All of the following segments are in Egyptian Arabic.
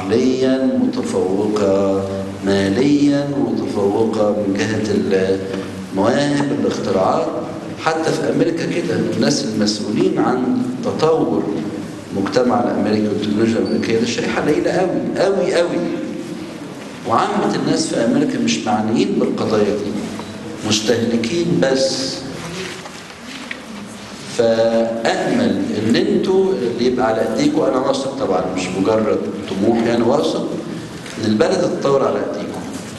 عقليا متفوقة ماليا متفوقة من جهة المواهب الاختراعات حتى في أمريكا كده الناس المسؤولين عن تطور المجتمع الأمريكي والتكنولوجيا الأمريكية ده شريحة قليلة قوي قوي قوي وعامة الناس في أمريكا مش معنيين بالقضايا دي مستهلكين بس فأأمل إن أنتوا اللي يبقى على إيديكم أنا واثق طبعا مش مجرد طموح يعني واثق إن البلد تتطور على إيديكم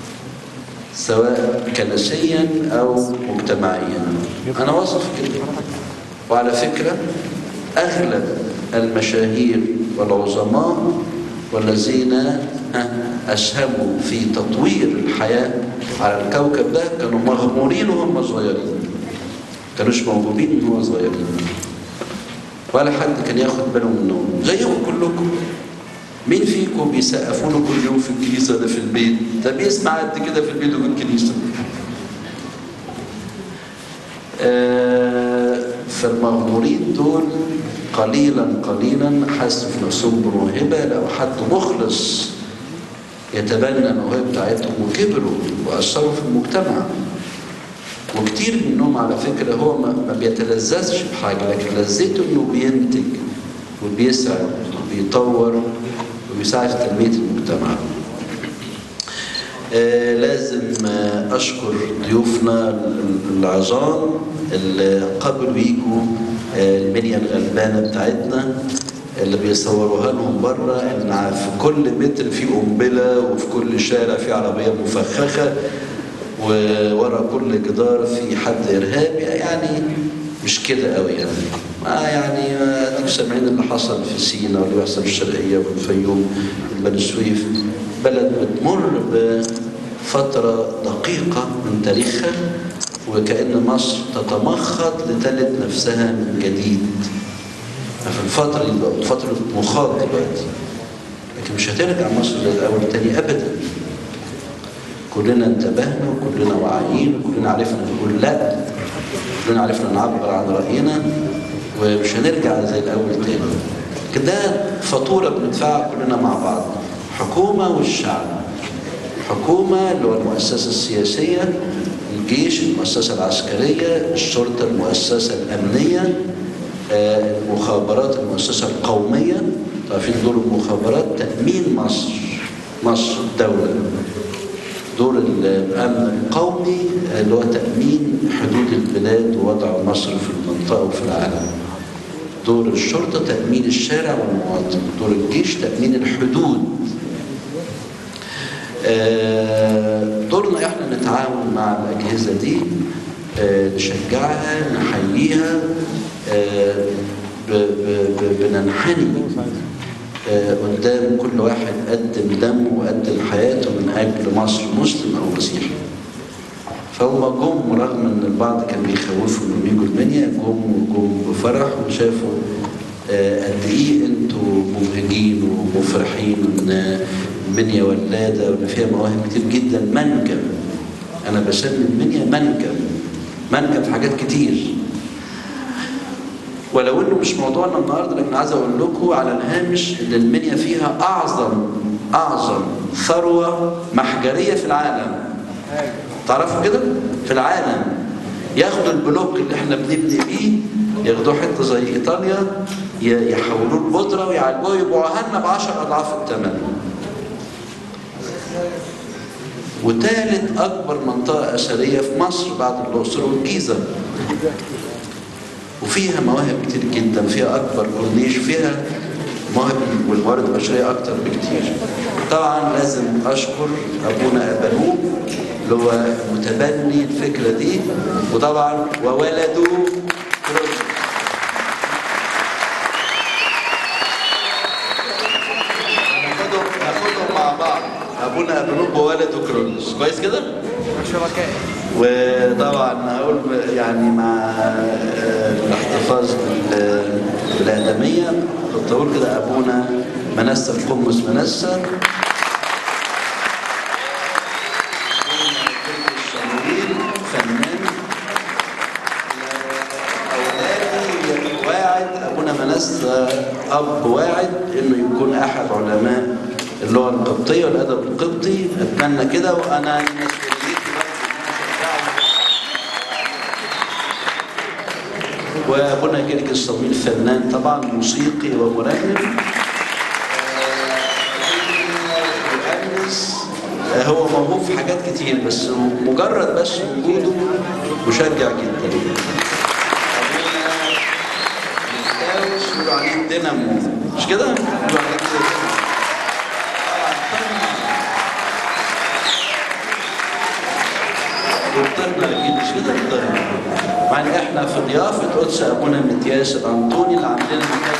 سواء كنسيا أو مجتمعيا أنا واثق في كده وعلى فكرة أغلب المشاهير والعظماء والذين أسهموا في تطوير الحياة على الكوكب ده كانوا مغمورين وهم صغيرين كانوش موجودين من هو صغيرين ولا حد كان ياخد باله منهم زيكم كلكم مين فيكم بيسقفوا له كل يوم في الكنيسة ده في البيت ده بيسمع قد كده في البيت وفي الكنيسة آه فالمغمورين دول قليلا قليلا حسوا في نفسهم بموهبة لو حد مخلص يتبنى الموهبة بتاعتهم وكبروا وأثروا في المجتمع وكتير منهم على فكرة هو ما بيتلذذش بحاجة لكن لذته انه بينتج وبيسعى وبيطور وبيساعد في تنمية المجتمع آه لازم آه أشكر ضيوفنا العظام اللي قبلوا يجوا آه المنيا الغلبانة بتاعتنا اللي بيصوروها لهم بره ان في كل متر في قنبله وفي كل شارع في عربيه مفخخه وورا كل جدار في حد ارهابي يعني مش كده قوي يعني ما يعني اديك سامعين اللي حصل في سينا واللي بيحصل في الشرقيه والفيوم وبني سويف بلد بتمر بفتره دقيقه من تاريخها وكأن مصر تتمخض لتلد نفسها من جديد في الفترة دي فترة مخاض دلوقتي لكن مش هترجع مصر للأول تاني أبدا كلنا انتبهنا وكلنا واعيين وكلنا عرفنا نقول لا كلنا عرفنا نعبر عن رأينا ومش هنرجع زي الأول تاني لكن ده فاتورة بندفعها كلنا مع بعض حكومة والشعب حكومة اللي هو المؤسسة السياسية الجيش المؤسسة العسكرية الشرطة المؤسسة الأمنية المخابرات المؤسسة القومية عارفين دور المخابرات تأمين مصر مصر الدولة دور الأمن القومي اللي هو تأمين حدود البلاد ووضع مصر في المنطقة وفي العالم دور الشرطة تأمين الشارع والمواطن دور الجيش تأمين الحدود دورنا احنا نتعاون مع الأجهزة دي نشجعها نحييها بننحني قدام كل واحد قدم دمه وقدم حياته من أجل مصر مسلم أو مسيحي فهم جم رغم ان البعض كان بيخوفوا انهم يجوا المنيا جم جم بفرح وشافوا قد ايه انتوا مبهجين ومفرحين ان المنيا ولاده وان فيها مواهب كتير جدا منجم انا بسمي المنيا منجم منجم في حاجات كتير ولو انه مش موضوعنا النهارده لكن عايز اقول لكم على الهامش ان المنيا فيها اعظم اعظم ثروه محجريه في العالم تعرفوا كده في العالم ياخدوا البلوك اللي احنا بنبني بيه ياخدوه حته زي ايطاليا يحولوه لبودره ويعالجوه يبيعوها لنا ب 10 اضعاف الثمن وثالث اكبر منطقه اثريه في مصر بعد الاقصر والجيزه وفيها مواهب كتير جدا فيها اكبر كورنيش فيها مواهب والموارد البشريه اكتر بكتير طبعا لازم اشكر ابونا ابانوب اللي هو متبني الفكره دي وطبعا وولده ناخدهم ناخدهم مع بعض ابونا ابانوب وولده كرولوس كويس كده؟ شركاء وطبعا هقول يعني مع الاحتفاظ بالادميه كنت اقول كده ابونا منسى القمص منسى فنان اولادي واعد ابونا منسى اب واعد انه يكون احد علماء اللغه القبطيه والادب القبطي اتمنى كده وانا مسؤوليتي وابونا كيرك الصميل فنان طبعا موسيقي ومرنم المهندس هو موهوب في حاجات كتير بس مجرد بس وجوده مشجع جدا يقولوا عليه الدينامو مش كده؟ يقولوا عليه كده يضطرنا اكيد مش كده يضطرنا مع ان احنا في ضيافه قدس ابونا متياس الانطوني اللي عندنا مكان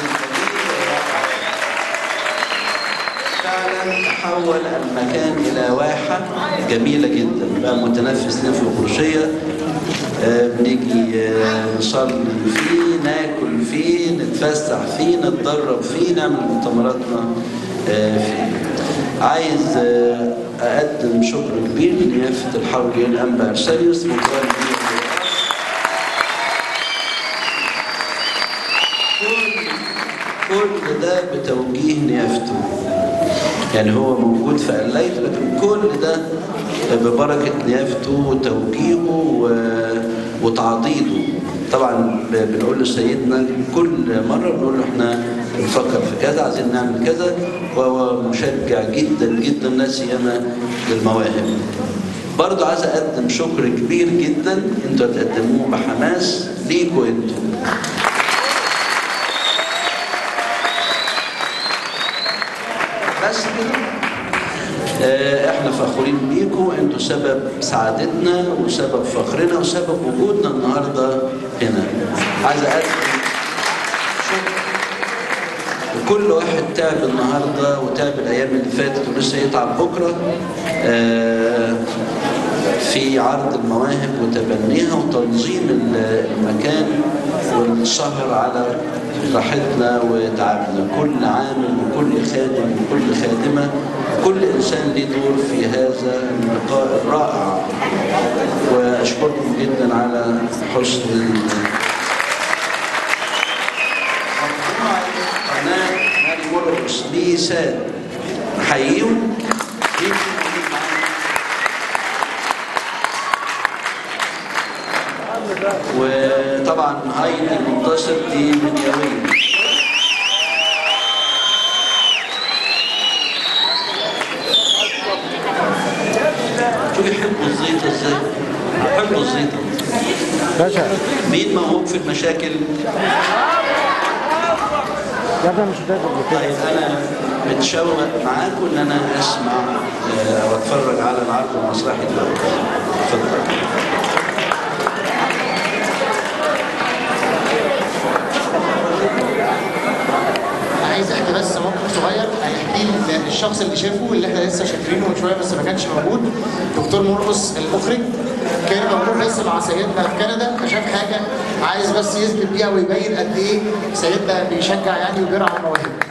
فعلا تحول المكان الى واحه جميله جدا بقى متنفس في القرشيه آه بنيجي آه نصلي فيه ناكل فيه نتفسح فيه نتدرب فيه نعمل مؤتمراتنا آه فيه عايز اقدم شكر كبير لنيافه الحرجي الانبا ارساليوس مقرر كل ده بتوجيه نيافته يعني هو موجود في قليت لكن كل ده ببركة نيافته وتوجيهه وتعضيده طبعا بنقول لسيدنا كل مرة بنقول له احنا بنفكر في كذا عايزين نعمل كذا وهو مشجع جدا جدا لا سيما للمواهب برضه عايز اقدم شكر كبير جدا انتوا هتقدموه بحماس ليكوا انتوا بس كده احنا فخورين بيكم انتوا سبب سعادتنا وسبب فخرنا وسبب وجودنا النهارده هنا عايز اقدم شكر وكل واحد تعب النهارده وتعب الايام اللي فاتت ولسه يتعب بكره في عرض المواهب وتبنيها وتنظيم المكان والسهر على راحتنا وتعبنا كل عامل وكل خادم وكل خادمة كل إنسان له دور في هذا اللقاء الرائع وأشكركم جدا على حسن قناة ماري مرقس بيساد نحييهم وطبعا هايدي المنتصر دي من يومين شو يحبوا الزيطة ازاي؟ يحبوا الزيطة باشا مين موهوب في المشاكل؟ يا ابني مش فاكر طيب انا متشوق معاكم ان انا اسمع او اتفرج على العرض المسرحي دلوقتي اتفضل عايز احكي بس موقف صغير هنحكيه للشخص اللي شافه اللي احنا لسه شايفينه من شويه بس ما كانش موجود دكتور مرقص المخرج كان موجود لسه مع سيدنا في كندا فشاف حاجه عايز بس يثبت بيها ويبين قد ايه سيدنا بيشجع يعني وبيرعى المواهب